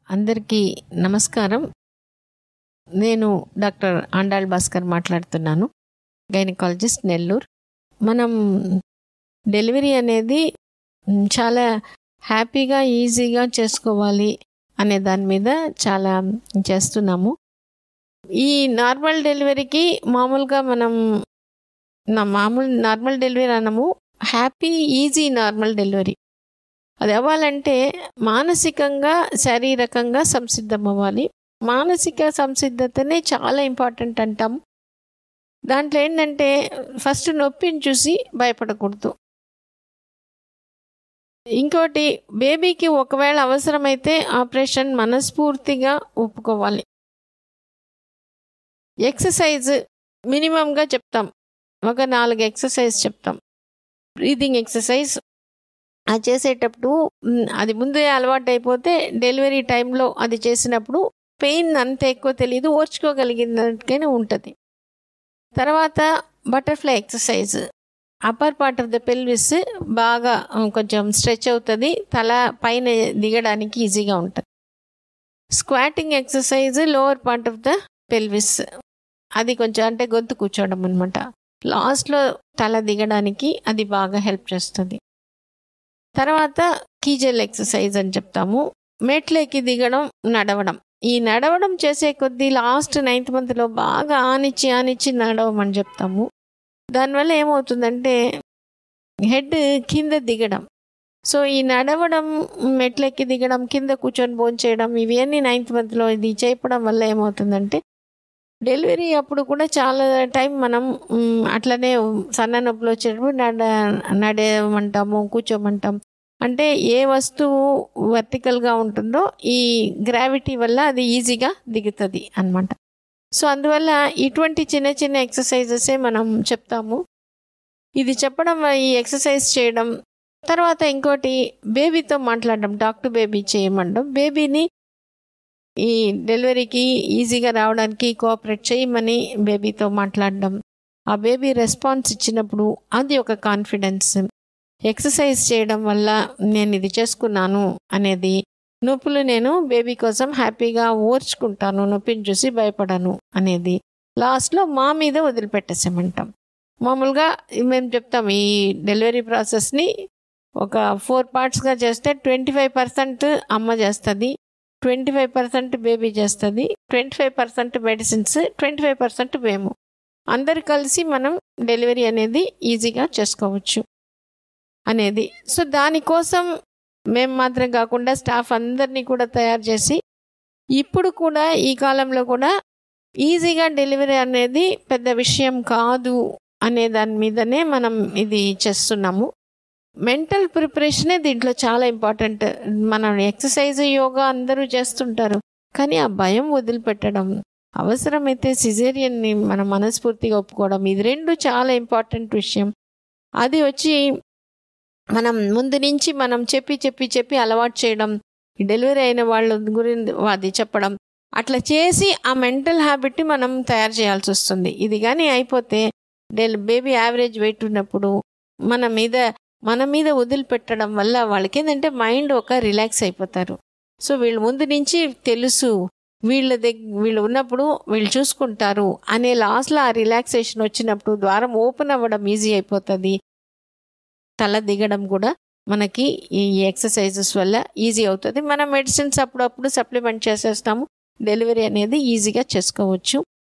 అందరికీ నమస్కారం నేను డాక్టర్ ఆండాళ్ భాస్కర్ మాట్లాడుతున్నాను గైనకాలజిస్ట్ నెల్లూరు మనం డెలివరీ అనేది మ్, చాలా హ్యాపీగా ఈజీగా చేసుకోవాలి అనే దాని మీద చాలా చేస్తున్నాము ఈ నార్మల్ డెలివరీకి మామూలుగా మనం నా మామూలు నార్మల్ డెలివరీ అనము హ్యాపీ ఈజీ నార్మల్ డెలివరీ అది అవ్వాలంటే మానసికంగా శారీరకంగా సంసిద్ధం అవ్వాలి మానసిక సంసిద్ధతనే చాలా ఇంపార్టెంట్ అంటాం దాంట్లో ఏంటంటే ఫస్ట్ నొప్పిని చూసి భయపడకూడదు ఇంకోటి బేబీకి ఒకవేళ అవసరమైతే ఆపరేషన్ మనస్ఫూర్తిగా ఒప్పుకోవాలి ఎక్సర్సైజ్ మినిమంగా చెప్తాం ఒక నాలుగు ఎక్సర్సైజ్ చెప్తాం బ్రీతింగ్ ఎక్సర్సైజ్ అది చేసేటప్పుడు మ్, అది ముందే అలవాటు అయిపోతే డెలివరీ టైంలో అది చేసినప్పుడు పెయిన్ అంత ఎక్కువ తెలియదు ఓర్చుకోగలిగినట్టుగానే ఉంటుంది తర్వాత butterfly exercise upper part of the pelvis బాగా ఆ, కొంచెం స్ట్రెచ్ అవుతుంది తల పైన దిగడానికి ఈజీగా ఉంటుంది squatting exercise lower part of the pelvis అది కొంచెం అంటే గొంతు కూర్చోవడం అనమాట లాస్ట్లో తల దిగడానికి అది బాగా హెల్ప్ చేస్తుంది తర్వాత కీజెల్ ఎక్సర్సైజ్ అని చెప్తాము మెట్లెక్కి దిగడం నడవడం ఈ నడవడం చేసే కొద్దీ లాస్ట్ నైన్త్ మంత్లో బాగా ఆనిచ్చి ఆనిచ్చి నడవమని చెప్తాము దానివల్ల ఏమవుతుందంటే హెడ్ కింద దిగడం సో ఈ నడవడం మెట్లెక్కి దిగడం కింద కూర్చొని భోంచేయడం ఇవన్నీ నైన్త్ మంత్లో ఇది చేయడం వల్ల ఏమవుతుందంటే డెలివరీ అప్పుడు కూడా చాలా టైం మనం మ్, అట్లనే సన్న నొప్పులు వచ్చేటప్పుడు నడ నడవమంటాము కూర్చోమంటాం అంటే ఏ వస్తువు వర్టికల్గా ఉంటుందో ఈ గ్రావిటీ వల్ల అది ఈజీగా దిగుతుంది అన్నమాట సో అందువల్ల ఇటువంటి చిన్న చిన్న ఎక్సర్సైజెసే మనం చెప్తాము ఇది చెప్పడం ఈ ఎక్సర్సైజ్ చేయడం తర్వాత ఇంకోటి బేబీతో మాట్లాడడం డాక్టర్ బేబీ చేయమండం బేబీని ఈ డెలివరీకి ఈజీగా రావడానికి కోఆపరేట్ చేయమని బేబీతో మాట్లాడడం ఆ బేబీ రెస్పాన్స్ ఇచ్చినప్పుడు అది ఒక కాన్ఫిడెన్స్ ఎక్సర్సైజ్ చేయడం వల్ల నేను ఇది చేసుకున్నాను అనేది నొప్పులు నేను బేబీ కోసం హ్యాపీగా ఓర్చుకుంటాను నొప్పిని చూసి భయపడను అనేది లాస్ట్లో మా మీద వదిలిపెట్టేసామంటాం మామూలుగా మేము చెప్తాం ఈ డెలివరీ ప్రాసెస్ని ఒక ఫోర్ పార్ట్స్గా చేస్తే ట్వంటీ ఫైవ్ పర్సెంట్ అమ్మ చేస్తుంది ట్వంటీ ఫైవ్ పర్సెంట్ బేబీ చేస్తుంది twenty five percent medicines twenty five percent మేము అందరు కలిసి మనం డెలివరీ అనేది ఈజీగా చేసుకోవచ్చు అనేది సో దానికోసం మేము మాత్రం కాకుండా స్టాఫ్ అందరినీ కూడా తయారు చేసి ఇప్పుడు కూడా ఈ కాలంలో కూడా ఈజీగా డెలివరీ అనేది పెద్ద విషయం కాదు అనే దాని మీదనే మనం ఇది చేస్తున్నాము మెంటల్ ప్రిపరేషనే దీంట్లో చాలా ఇంపార్టెంట్ మనం ఎక్సర్సైజ్ యోగా అందరూ చేస్తుంటారు కానీ ఆ భయం వదిలిపెట్టడం అవసరమైతే సిజేరియన్ని మనం మనస్ఫూర్తిగా ఒప్పుకోవడం ఇది రెండు చాలా ఇంపార్టెంట్ విషయం అది వచ్చి మనం ముందు నుంచి మనం చెప్పి చెప్పి చెప్పి అలవాటు చేయడం డెలివరీ అయిన వాళ్ళ గురించి అది చెప్పడం అట్లా చేసి ఆ మెంటల్ హ్యాబిట్ని మనం తయారు చేయాల్సి వస్తుంది ఇది కానీ అయిపోతే డెల్ బేబీ యావరేజ్ వెయిట్ ఉన్నప్పుడు మన మీద మన మీద వదిలిపెట్టడం వల్ల వాళ్ళకి ఏంటంటే మైండ్ ఒక రిలాక్స్ అయిపోతారు సో వీళ్ళు ముందు నుంచి తెలుసు వీళ్ళ దగ్గర వీళ్ళు ఉన్నప్పుడు వీళ్ళు చూసుకుంటారు అనే లాస్ట్లో ఆ రిలాక్సేషన్ వచ్చినప్పుడు ద్వారం ఓపెన్ అవ్వడం ఈజీ అయిపోతుంది తల దిగడం కూడా మనకి ఈ ఎక్సర్సైజెస్ వల్ల ఈజీ అవుతుంది మన మెడిసిన్స్ అప్పుడప్పుడు సప్లిమెంట్ చేసేస్తాము డెలివరీ అనేది ఈజీగా చేసుకోవచ్చు